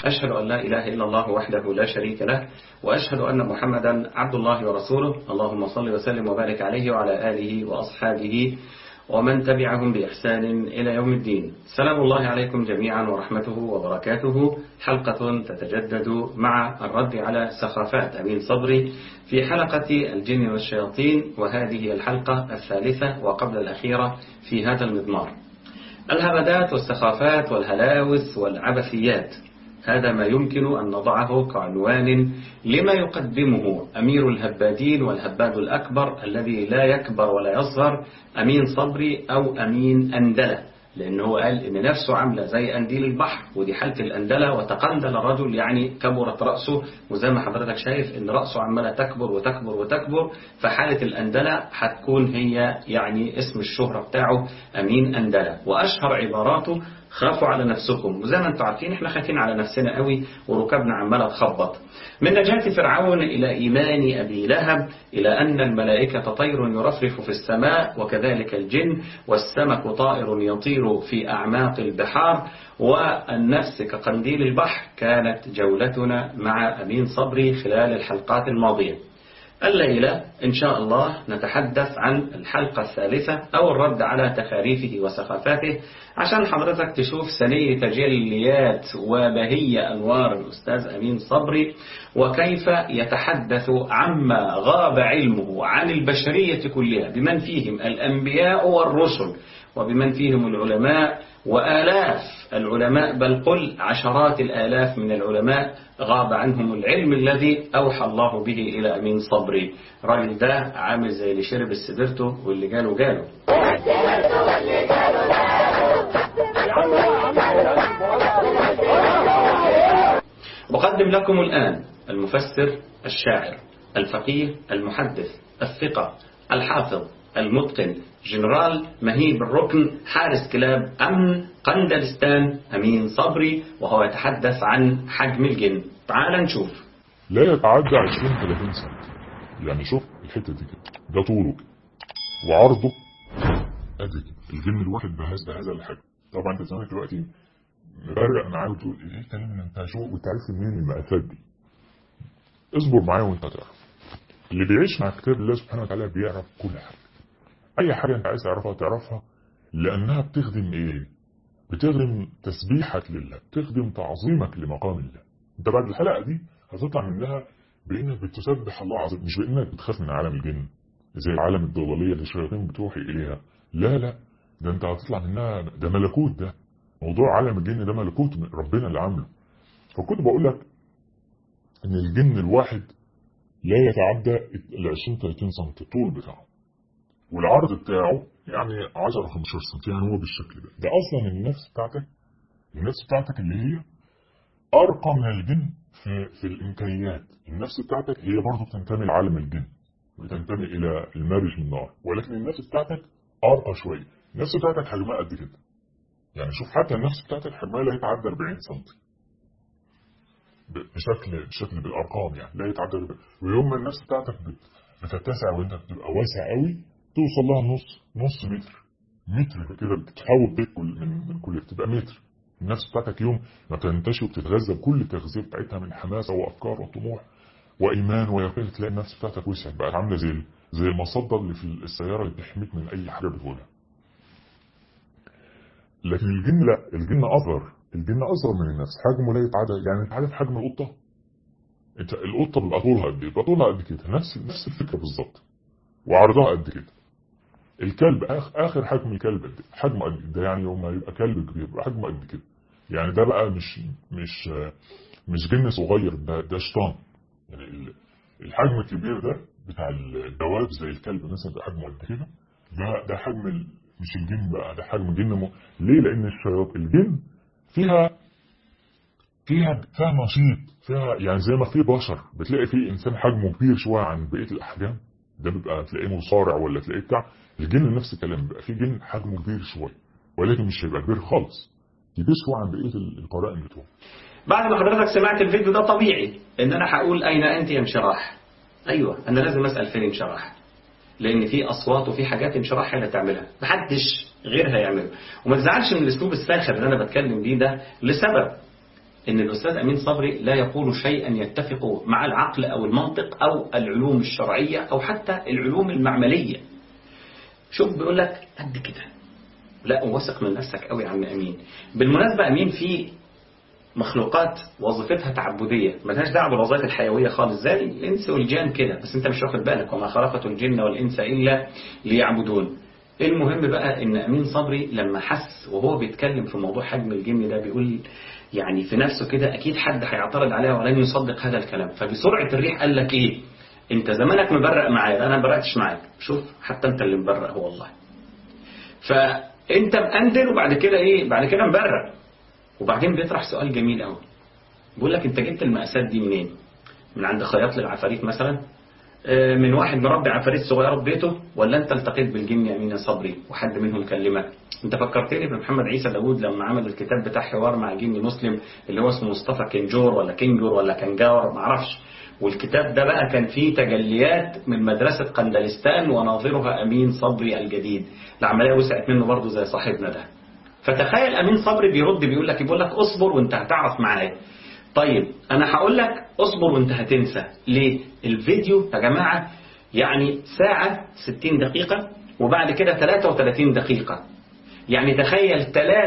أشهد أن لا إله إلا الله وحده لا شريك له وأشهد أن محمدا عبد الله ورسوله اللهم صل وسلم وبارك عليه وعلى آله وأصحابه ومن تبعهم بإحسان إلى يوم الدين سلام الله عليكم جميعا ورحمته وبركاته حلقة تتجدد مع الرد على سخافات أمين صبري في حلقة الجن والشياطين وهذه الحلقة الثالثة وقبل الأخيرة في هذا المضمار الهمدات والسخافات والهلاوس والعبثيات هذا ما يمكن أن نضعه كعنوان لما يقدمه أمير الهبادين والهباد الأكبر الذي لا يكبر ولا يصغر أمين صبري أو أمين أندلة لأنه قال إن نفسه عاملة زي أنديل البحر ودي حالة الأندلة وتقندل الرجل يعني كبرت رأسه وزي ما حضرتك شايف إن رأسه عمالة تكبر وتكبر وتكبر فحالة الأندلة هتكون هي يعني اسم الشهرة بتاعه أمين أندلة وأشهر عباراته خافوا على نفسكم وزي ما انتم عارفين احنا خايفين على نفسنا قوي وركبنا عماله تخبط من نجاة فرعون إلى إيمان أبي لهب إلى أن الملائكة طير يرفرف في السماء وكذلك الجن والسمك طائر يطير في أعماق البحار والنفس كقنديل البحر كانت جولتنا مع أمين صبري خلال الحلقات الماضية الليلة إن شاء الله نتحدث عن الحلقة الثالثة أو الرد على تخاريفه وسخافاته عشان حضرتك تشوف سنية تجليات وبهية أنوار الأستاذ أمين صبري وكيف يتحدث عما غاب علمه عن البشرية كلها بمن فيهم الأنبياء والرسل وبمن فيهم العلماء وآلاف العلماء بل قل عشرات الآلاف من العلماء غاب عنهم العلم الذي أوحى الله به إلى أمين صبري الراجل ده عامل زي اللي شرب السبرتو واللي جاله جاله أقدم لكم الآن المفسر الشاعر الفقيه المحدث الثقة الحافظ المتقن جنرال مهيب الركن حارس كلاب أمن قندلستان أمين صبري وهو يتحدث عن حجم الجن تعال نشوف لا يتعدى 20 30 سم يعني شوف الحته دي كده ده طوله كده وعرضه قد كده الجن الواحد بهذا بهذا الحجم طبعا انت زمان دلوقتي مبرق معاه وتقول ايه الكلام اللي انت شو وانت عارف منين المقاسات دي اصبر معايا وانت هتعرف اللي بيعيش مع كتاب الله سبحانه وتعالى بيعرف كل حاجه اي حاجه انت عايز تعرفها تعرفها لانها بتخدم ايه بتخدم تسبيحك لله بتخدم تعظيمك لمقام الله انت بعد الحلقه دي هتطلع منها بانك بتسبح الله عظيم مش بانك بتخاف من عالم الجن زي العالم الضلاليه اللي الشياطين بتوحي اليها لا لا ده انت هتطلع منها ده ملكوت ده موضوع عالم الجن ده ملكوت من ربنا اللي عامله فكنت بقول لك ان الجن الواحد لا يتعدى ال 20 30 سم الطول بتاعه والعرض بتاعه يعني 10 15 سم يعني هو بالشكل ده ده اصلا النفس بتاعتك النفس بتاعتك اللي هي ارقى من الجن في في الامكانيات النفس بتاعتك هي برضه بتنتمي لعالم الجن بتنتمي الى المارج من النار ولكن النفس بتاعتك ارقى شويه النفس بتاعتك حجمها قد كده يعني شوف حتى النفس بتاعتك حجمها لا يتعدى 40 سم بشكل بشكل بالارقام يعني لا يتعدى ويوم ما النفس بتاعتك بتتسع وانت بتبقى واسع قوي توصل لها نص نص متر متر كده بتتحول بيك من من كل بتبقى متر النفس بتاعتك يوم ما بتنتشي وبتتغذى بكل التغذيه بتاعتها من حماسه وافكار وطموح وايمان ويقين تلاقي النفس بتاعتك وسعت بقت عامله زي زي المصدر اللي في السياره اللي بتحميك من اي حاجه بتقولها لكن الجن لا الجن اصغر الجن اصغر من النفس حجمه لا يتعدى يعني انت عارف حجم القطه انت القطه بيبقى طولها قد ايه بيبقى طولها قد كده نفس نفس الفكره بالظبط وعرضها قد كده الكلب آخر, اخر حجم الكلب قد حجمه قد ده يعني يوم ما يبقى كلب كبير يبقى حجمه قد كده يعني ده بقى مش مش مش جن صغير ده ده شيطان يعني الحجم الكبير ده بتاع الدواب زي الكلب مثلا ده حجمه قد كده ده ده حجم مش الجن بقى ده حجم جن م... ليه لان الشياطين الجن فيها فيها فيها نشيط فيها يعني زي ما في بشر بتلاقي في انسان حجمه كبير شويه عن بقيه الاحجام ده بيبقى تلاقيه مصارع ولا تلاقيه بتاع الجن نفس الكلام بيبقى في جن حجمه كبير شويه ولكن مش هيبقى كبير خالص كبير شويه عن بقيه القرائن بتوعه بعد ما حضرتك سمعت الفيديو ده طبيعي ان انا هقول اين انت يا انشراح ايوه انا لازم اسال فين انشراح لان في اصوات وفي حاجات انشراح هي اللي تعملها محدش غيرها يعمله وما تزعلش من الاسلوب الساخر اللي انا بتكلم بيه ده لسبب ان الاستاذ امين صبري لا يقول شيئا يتفق مع العقل او المنطق او العلوم الشرعيه او حتى العلوم المعمليه شوف بيقول لك قد كده لا واثق من نفسك قوي يا عم امين بالمناسبه امين في مخلوقات وظيفتها تعبديه ملهاش دعوه بالوظائف الحيويه خالص زي الانس والجان كده بس انت مش واخد بالك وما خلقت الجن والانس الا ليعبدون المهم بقى ان امين صبري لما حس وهو بيتكلم في موضوع حجم الجن ده بيقول يعني في نفسه كده اكيد حد هيعترض عليه ولن يصدق هذا الكلام فبسرعه الريح قال لك ايه انت زمانك مبرق معايا انا ما برقتش معاك شوف حتى انت اللي مبرق هو والله فانت مأندل وبعد كده ايه بعد كده مبرق وبعدين بيطرح سؤال جميل قوي بيقول لك انت جبت المقاسات دي منين من عند خياط للعفاريت مثلا آه، من واحد مربي عفاريت صغيره في بيته ولا انت التقيت بالجن يا امين صبري وحد منهم كلمك انت فكرتني بمحمد عيسى داوود لما عمل الكتاب بتاع حوار مع جني مسلم اللي هو اسمه مصطفى كنجور ولا كنجور ولا كنجاور معرفش والكتاب ده بقى كان فيه تجليات من مدرسة قندلستان وناظرها أمين صبري الجديد العملية وسعت منه برضه زي صاحبنا ده فتخيل أمين صبري بيرد بيقول لك بيقول لك اصبر وانت هتعرف معايا طيب أنا هقول لك اصبر وانت هتنسى ليه الفيديو يا جماعة يعني ساعة 60 دقيقة وبعد كده 33 دقيقة يعني تخيل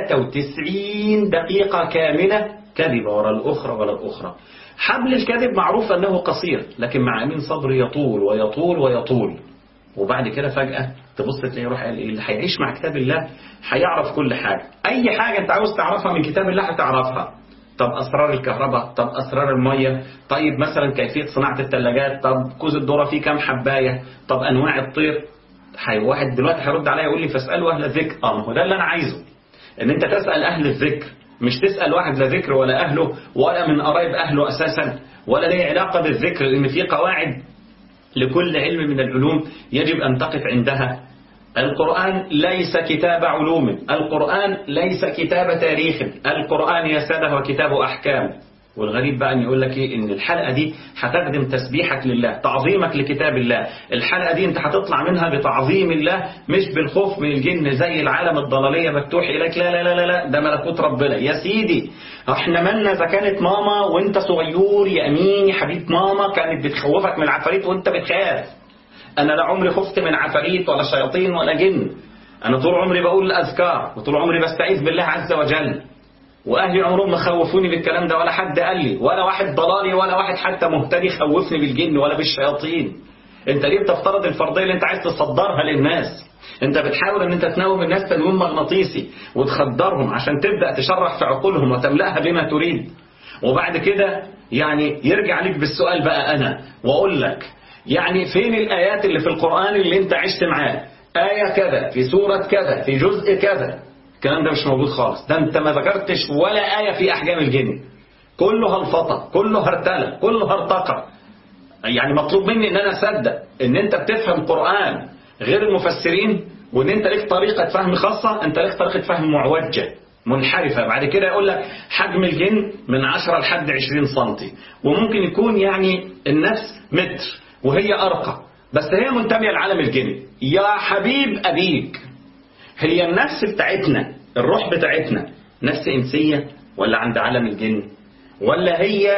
93 دقيقة كاملة كذبة ورا الأخرى ورا الأخرى حبل الكذب معروف أنه قصير لكن مع أمين صبري يطول ويطول ويطول وبعد كده فجأة تبص تلاقيه يروح قال إيه اللي هيعيش مع كتاب الله هيعرف كل حاجة أي حاجة أنت عاوز تعرفها من كتاب الله هتعرفها طب أسرار الكهرباء طب أسرار المية طيب مثلا كيفية صناعة الثلاجات طب كوز الذرة فيه كام حباية طب أنواع الطير حي واحد دلوقتي هيرد عليا يقول لي فاسألوا أهل الذكر اه ما هو ده اللي أنا عايزه إن أنت تسأل أهل الذكر مش تسأل واحد لا ذكر ولا أهله ولا من قرايب أهله أساسا ولا ليه علاقة بالذكر لأن في قواعد لكل علم من العلوم يجب أن تقف عندها القرآن ليس كتاب علوم القرآن ليس كتاب تاريخ القرآن يا سادة هو كتاب أحكام والغريب بقى ان يقول لك ايه ان الحلقه دي هتخدم تسبيحك لله تعظيمك لكتاب الله الحلقه دي انت هتطلع منها بتعظيم الله مش بالخوف من الجن زي العالم الضلاليه مفتوح اليك لا لا لا لا, لا ده ملكوت ربنا يا سيدي احنا مالنا اذا كانت ماما وانت صغير يا امين يا حبيب ماما كانت بتخوفك من العفاريت وانت بتخاف انا لا عمري خفت من عفاريت ولا شياطين ولا جن انا طول عمري بقول الاذكار وطول عمري بستعيذ بالله عز وجل واهلي عمرهم ما خوفوني بالكلام ده ولا حد قال لي ولا واحد ضلالي ولا واحد حتى مهتدي خوفني بالجن ولا بالشياطين انت ليه بتفترض الفرضيه اللي انت عايز تصدرها للناس انت بتحاول ان انت تنوم الناس تنويم مغناطيسي وتخدرهم عشان تبدا تشرح في عقولهم وتملاها بما تريد وبعد كده يعني يرجع لك بالسؤال بقى انا واقول لك يعني فين الايات اللي في القران اللي انت عشت معاه ايه كذا في سوره كذا في جزء كذا الكلام ده مش موجود خالص ده انت ما ذكرتش ولا آية في أحجام الجن كله هلفطة كله هرتلة كله هرطقة يعني مطلوب مني ان انا اصدق ان انت بتفهم قرآن غير المفسرين وان انت ليك طريقة فهم خاصة انت ليك طريقة فهم معوجة منحرفة بعد كده يقول لك حجم الجن من 10 لحد 20 سنتي وممكن يكون يعني النفس متر وهي أرقى بس هي منتمية لعالم الجن يا حبيب أبيك هي النفس بتاعتنا الروح بتاعتنا نفس إنسية ولا عند عالم الجن ولا هي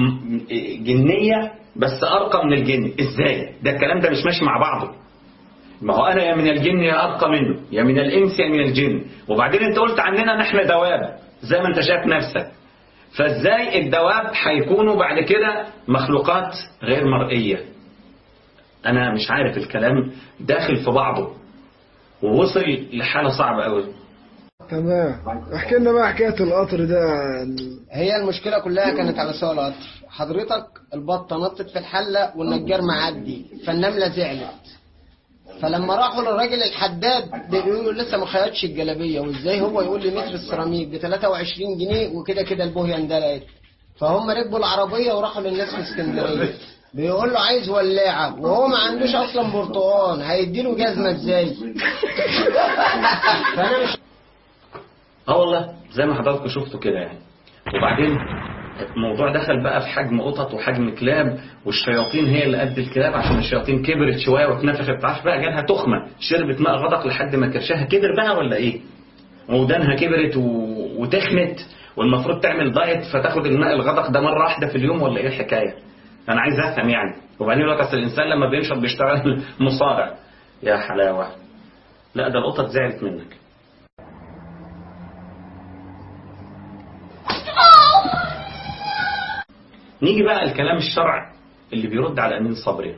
جنية بس أرقى من الجن إزاي ده الكلام ده مش ماشي مع بعضه ما هو أنا يا من الجن يا أرقى منه يا من الإنس يا من الجن وبعدين أنت قلت عننا نحن دواب زي ما أنت شايف نفسك فإزاي الدواب هيكونوا بعد كده مخلوقات غير مرئية أنا مش عارف الكلام داخل في بعضه ووصل لحالة صعبة قوي تمام احكي لنا بقى حكايه القطر ده هي المشكلة كلها كانت على سؤال القطر حضرتك البطة نطت في الحلة والنجار معدي فالنملة زعلت فلما راحوا للراجل الحداد بيقولوا لسه ما خيطش الجلابيه وازاي هو يقول لي متر السيراميك ب 23 جنيه وكده كده البوهيه اندلقت فهم ركبوا العربيه وراحوا للناس في اسكندريه بيقول له عايز ولاعه وهو ما عندوش اصلا برتقان هيديله جزمه ازاي فانا مش اه والله زي ما حضراتكم شفتوا كده يعني وبعدين الموضوع دخل بقى في حجم قطط وحجم كلاب والشياطين هي اللي قد الكلاب عشان الشياطين كبرت شويه واتنفخت تعرفش بقى جالها تخمه شربت ماء غدق لحد ما كرشها كبر بقى ولا ايه؟ ودانها كبرت و... وتخنت والمفروض تعمل دايت فتاخد الماء الغدق ده مرة واحدة في اليوم ولا ايه الحكاية انا عايز افهم يعني وبعدين يقول لك اصل الانسان لما بينشط بيشتغل مصارع يا حلاوة لا ده القطط زعلت منك نيجي بقى الكلام الشرع اللي بيرد على أمين صبري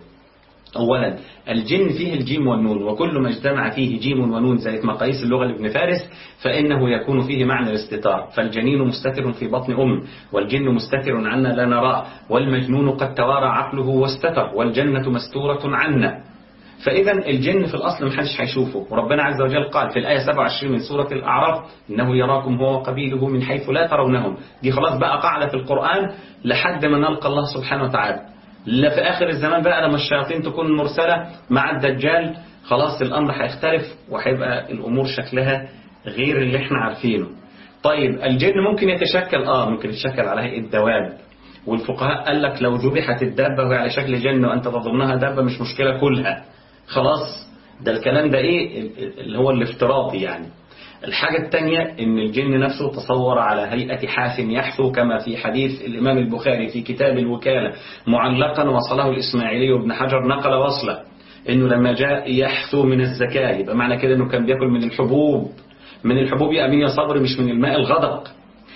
أولا الجن فيه الجيم والنون وكل ما اجتمع فيه جيم ونون زي مقاييس اللغة لابن فارس فإنه يكون فيه معنى الاستتار فالجنين مستتر في بطن أم والجن مستتر عنا لا نراه والمجنون قد توارى عقله واستتر والجنة مستورة عنا فإذا الجن في الأصل محدش هيشوفه وربنا عز وجل قال في الآية 27 من سورة الأعراف إنه يراكم هو وقبيله من حيث لا ترونهم دي خلاص بقى قاعدة في القرآن لحد ما نلقى الله سبحانه وتعالى لا في آخر الزمان بقى لما الشياطين تكون مرسلة مع الدجال خلاص الأمر هيختلف وهيبقى الأمور شكلها غير اللي احنا عارفينه طيب الجن ممكن يتشكل آه ممكن يتشكل على هيئة دواب والفقهاء قال لك لو ذبحت الدابة وهي على شكل جن وأنت تظنها دابة مش مشكلة كلها خلاص ده الكلام ده ايه اللي هو الافتراضي يعني الحاجة الثانية ان الجن نفسه تصور على هيئة حاف يحثو كما في حديث الامام البخاري في كتاب الوكالة معلقا وصله الاسماعيلي وابن حجر نقل وصله انه لما جاء يحثو من الزكاة يبقى معنى كده انه كان بياكل من الحبوب من الحبوب يا امين يا صبر مش من الماء الغدق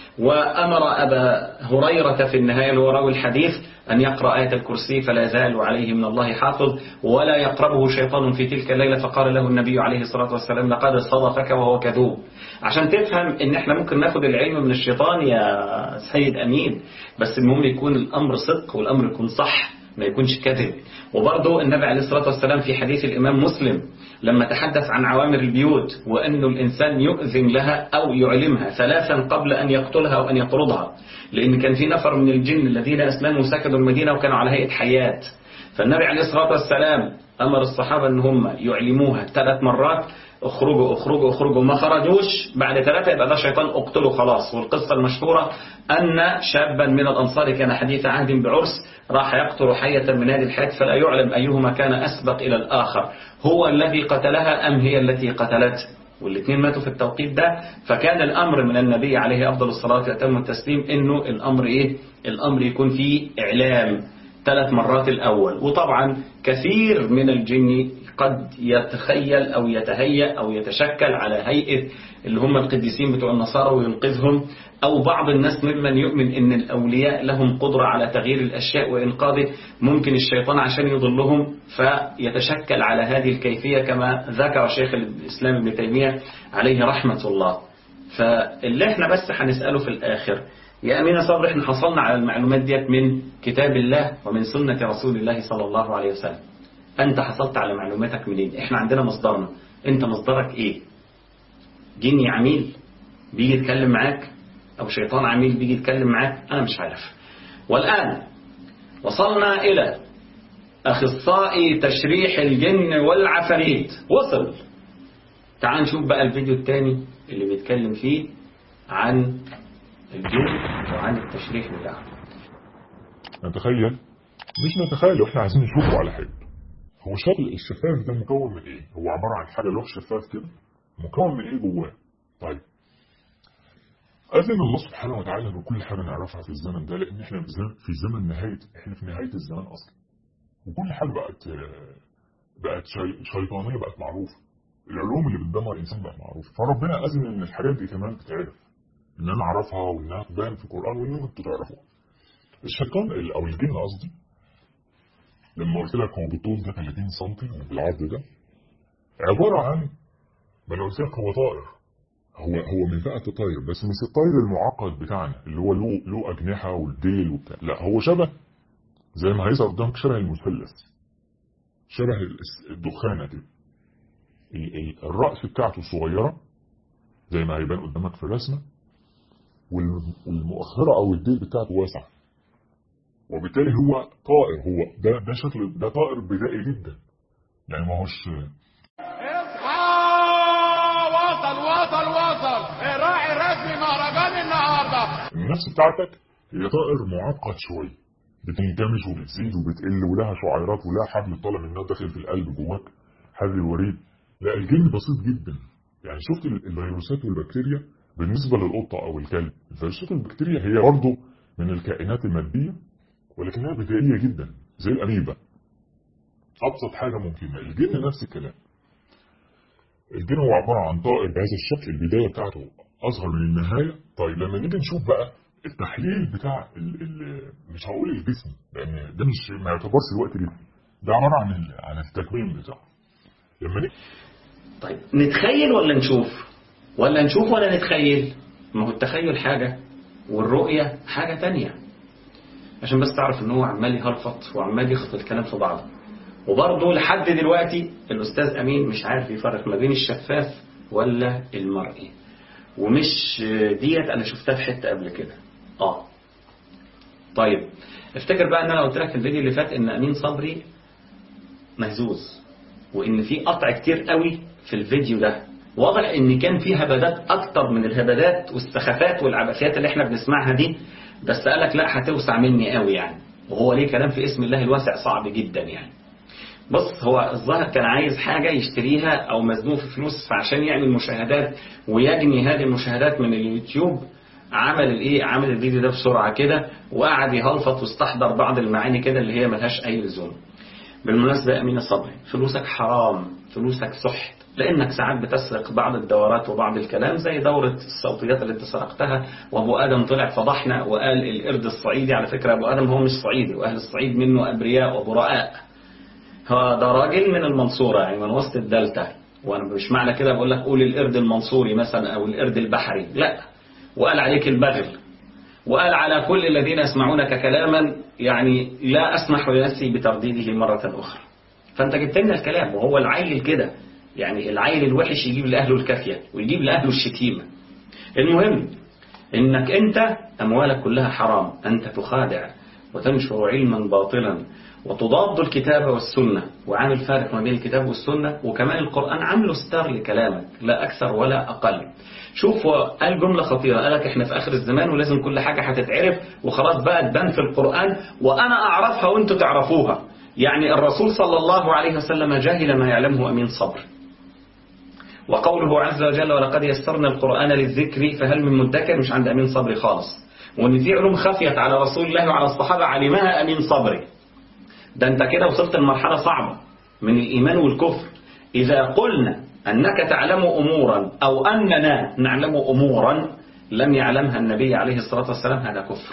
وأمر أبا هريرة في النهاية اللي هو راوي الحديث أن يقرأ آية الكرسي فلا يزال عليه من الله حافظ ولا يقربه شيطان في تلك الليلة فقال له النبي عليه الصلاة والسلام لقد صدقك وهو كذوب عشان تفهم ان احنا ممكن ناخد العلم من الشيطان يا سيد أمين بس المهم يكون الأمر صدق والأمر يكون صح ما يكونش كذب وبرضه النبي عليه الصلاة والسلام في حديث الإمام مسلم لما تحدث عن عوامر البيوت وأنه الإنسان يؤذن لها أو يعلمها ثلاثا قبل أن يقتلها أو أن يطردها لأن كان في نفر من الجن الذين أسلموا سكنوا المدينة وكانوا على هيئة حياة فالنبي عليه الصلاة والسلام أمر الصحابة أن هم يعلموها ثلاث مرات اخرجوا اخرجوا اخرجوا ما خرجوش بعد ثلاثة يبقى ده شيطان اقتله خلاص والقصة المشهورة أن شابا من الأنصار كان حديث عهد بعرس راح يقتل حية من هذه الحياة فلا يعلم أيهما كان أسبق إلى الآخر هو الذي قتلها أم هي التي قتلته والاثنين ماتوا في التوقيت ده فكان الأمر من النبي عليه أفضل الصلاة وأتم التسليم إنه الأمر إيه الأمر يكون فيه إعلام ثلاث مرات الأول وطبعا كثير من الجن قد يتخيل أو يتهيأ أو يتشكل على هيئة اللي هم القديسين بتوع النصارى وينقذهم أو بعض الناس ممن يؤمن أن الأولياء لهم قدرة على تغيير الأشياء وإنقاذه ممكن الشيطان عشان يضلهم فيتشكل على هذه الكيفية كما ذكر شيخ الإسلام ابن تيمية عليه رحمة الله فاللي احنا بس هنسأله في الآخر يا أمين صبر احنا حصلنا على المعلومات ديت من كتاب الله ومن سنة رسول الله صلى الله عليه وسلم أنت حصلت على معلوماتك منين احنا عندنا مصدرنا انت مصدرك ايه جني عميل بيجي يتكلم معاك أو شيطان عميل بيجي يتكلم معاك أنا مش عارف والآن وصلنا إلى أخصائي تشريح الجن والعفاريت وصل تعال نشوف بقى الفيديو الثاني اللي بيتكلم فيه عن الجن وعن التشريح بتاعه نتخيل مش نتخيل واحنا عايزين نشوفه على حاجة هو شكل الشفاف ده مكون من ايه هو عبارة عن حاجة لوح شفاف كده مكون من ايه جواه طيب أذن الله سبحانه وتعالى بكل حاجة نعرفها في الزمن ده لأن احنا في زمن نهاية احنا في نهاية الزمان أصلا وكل حاجة بقت بقت شي... شيطانية بقت معروفة العلوم اللي بتدمر الإنسان بقت معروفة فربنا أذن إن الحاجات دي كمان تتعرف إن أنا أعرفها وإنها تبان في القرآن وإنكم أنتوا تعرفوها الشيطان أو الجن قصدي لما قلت لك هو بالطول ده 30 سم وبالعرض ده عبارة عن ما أنا قلت لك هو طائر هو هو من فئة الطير بس مش الطير المعقد بتاعنا اللي هو له له أجنحة والديل وبتاع لا هو شبه زي ما هيظهر قدامك شبه المثلث شبه الدخانة كده الرأس بتاعته صغيرة زي ما هيبان قدامك في الرسمة والمؤخرة أو الديل بتاعته واسع وبالتالي هو طائر هو ده ده شكل ده طائر بدائي جدا يعني ما هوش وصل وصل وصل الراعي الرسمي مهرجان النهارده النفس بتاعتك هي طائر معقد شويه بتنكمش وبتزيد وبتقل ولها شعيرات ولها حبل طالع منها داخل في القلب جواك حبل الوريد لا الجن بسيط جدا يعني شفت الفيروسات والبكتيريا بالنسبة للقطة أو الكلب الفيروسات البكتيريا هي برضه من الكائنات المادية ولكنها بدائية جدا زي الأميبا أبسط حاجة ممكنة الجن نفس الكلام الجن هو عبارة عن طائر بهذا الشكل البداية بتاعته أصغر من النهاية طيب لما نيجي نشوف بقى التحليل بتاع ال ال مش هقول الجسم لأن ده مش ما يعتبرش الوقت جسم ده عبارة عن ال- عن التكوين بتاعه لما نيجي طيب نتخيل ولا نشوف ولا نشوف ولا نتخيل ما هو التخيل حاجة والرؤية حاجة تانية عشان بس تعرف ان هو عمال يهلفط وعمال يخط الكلام في بعضه وبرضه لحد دلوقتي الأستاذ أمين مش عارف يفرق ما بين الشفاف ولا المرئي ومش ديت أنا شفتها في حتة قبل كده آه طيب افتكر بقى ان انا قلت لك في الفيديو اللي فات ان امين صبري مهزوز وان في قطع كتير قوي في الفيديو ده واضح ان كان في هبدات اكتر من الهبدات والسخافات والعبثيات اللي احنا بنسمعها دي بس قالك لا هتوسع مني قوي يعني وهو ليه كلام في اسم الله الواسع صعب جدا يعني بص هو الظاهر كان عايز حاجة يشتريها او مزنوق في فلوس فعشان يعمل مشاهدات ويجني هذه المشاهدات من اليوتيوب عمل الايه عمل الفيديو ده بسرعة كده وقعد يهلفط واستحضر بعض المعاني كده اللي هي ملهاش اي لزوم بالمناسبة يا أمين صبري فلوسك حرام فلوسك سحت لأنك ساعات بتسرق بعض الدورات وبعض الكلام زي دورة الصوتيات اللي انت سرقتها وأبو آدم طلع فضحنا وقال القرد الصعيدي على فكرة أبو آدم هو مش صعيدي وأهل الصعيد منه أبرياء وبراء هو ده راجل من المنصورة يعني من وسط الدلتا وأنا مش معنى كده بقول لك قول القرد المنصوري مثلا أو القرد البحري لا وقال عليك البغل وقال على كل الذين يسمعونك كلاما يعني لا أسمح لنفسي بترديده مرة أخرى فأنت جبت لنا الكلام وهو العيل كده يعني العيل الوحش يجيب لأهله الكافية ويجيب لأهله الشتيمة المهم إنك أنت أموالك كلها حرام أنت تخادع وتنشر علما باطلا وتضاد الكتاب والسنة وعامل فارق ما بين الكتاب والسنة وكمان القرآن عامله ستار لكلامك لا أكثر ولا أقل شوف هو قال جملة خطيرة قالك احنا في آخر الزمان ولازم كل حاجة هتتعرف وخلاص بقى تبان في القرآن وأنا أعرفها وأنتوا تعرفوها يعني الرسول صلى الله عليه وسلم جاهل ما يعلمه أمين صبر وقوله عز وجل ولقد يسرنا القرآن للذكر فهل من مدكر مش عند أمين صبري خالص وان في علوم خفيت على رسول الله وعلى الصحابة علمها أمين صبري ده انت كده وصلت لمرحلة صعبة من الإيمان والكفر إذا قلنا أنك تعلم أمورا أو أننا نعلم أمورا لم يعلمها النبي عليه الصلاة والسلام هذا كفر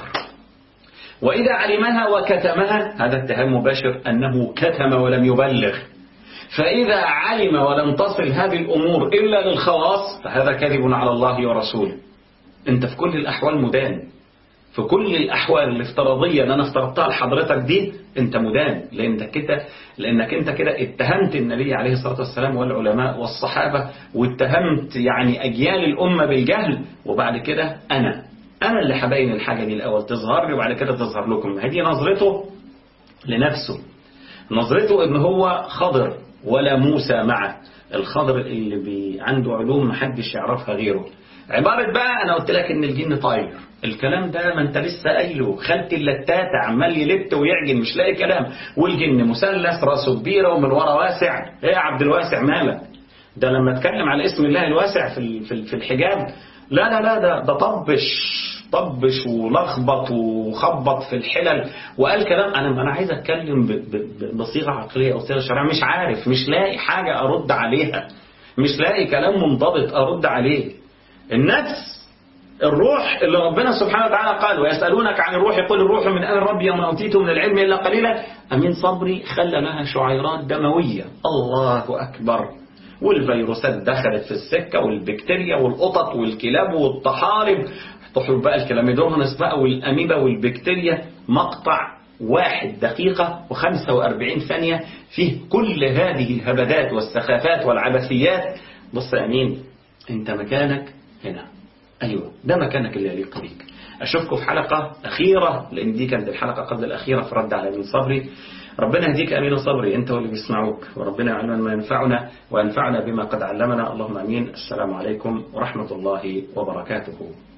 وإذا علمها وكتمها هذا اتهام مباشر أنه كتم ولم يبلغ فإذا علم ولم تصل هذه الأمور إلا للخواص فهذا كذب على الله ورسوله أنت في كل الأحوال مدان في كل الأحوال الافتراضية اللي أنا افترضتها لحضرتك دي أنت مدان لأنك كده لأنك أنت كده اتهمت النبي عليه الصلاة والسلام والعلماء والصحابة واتهمت يعني أجيال الأمة بالجهل وبعد كده أنا أنا اللي هبين الحاجة دي الأول تظهر لي وبعد كده تظهر لكم هذه نظرته لنفسه نظرته ان هو خضر ولا موسى معه الخضر اللي بي عنده علوم محدش يعرفها غيره عبارة بقى انا قلت لك ان الجن طاير الكلام ده ما انت لسه قايله خالت اللتات عمال يلت ويعجن مش لاقي كلام والجن مثلث راسه كبيره ومن ورا واسع ايه يا عبد الواسع مالك ده لما اتكلم على اسم الله الواسع في ال- في ال- في الحجاب لا لا لا ده ده طبش طبش ولخبط وخبط في الحلل وقال كلام انا انا عايز اتكلم ب- ب- ب- بصيغه عقليه او صيغه شرعيه مش عارف مش لاقي حاجه ارد عليها مش لاقي كلام منضبط ارد عليه النفس الروح اللي ربنا سبحانه وتعالى قال ويسألونك عن الروح يقول الروح من أمر ربي وما أوتيته من العلم إلا قليلا أمين صبري خلى لها شعيرات دموية الله أكبر والفيروسات دخلت في السكة والبكتيريا والقطط والكلاب والطحالب تحب بقى الكلاميدومونس بقى والأميبا والبكتيريا مقطع واحد دقيقة وخمسة وأربعين ثانية فيه كل هذه الهبدات والسخافات والعبثيات بص يا أمين أنت مكانك هنا أيوة ده مكانك اللي يليق بيك أشوفكم في حلقة أخيرة لأن دي كانت الحلقة قبل الأخيرة في رد على أمين صبري ربنا يهديك أمين صبري أنت واللي بيسمعوك وربنا يعلمنا ما ينفعنا وينفعنا بما قد علمنا اللهم أمين السلام عليكم ورحمة الله وبركاته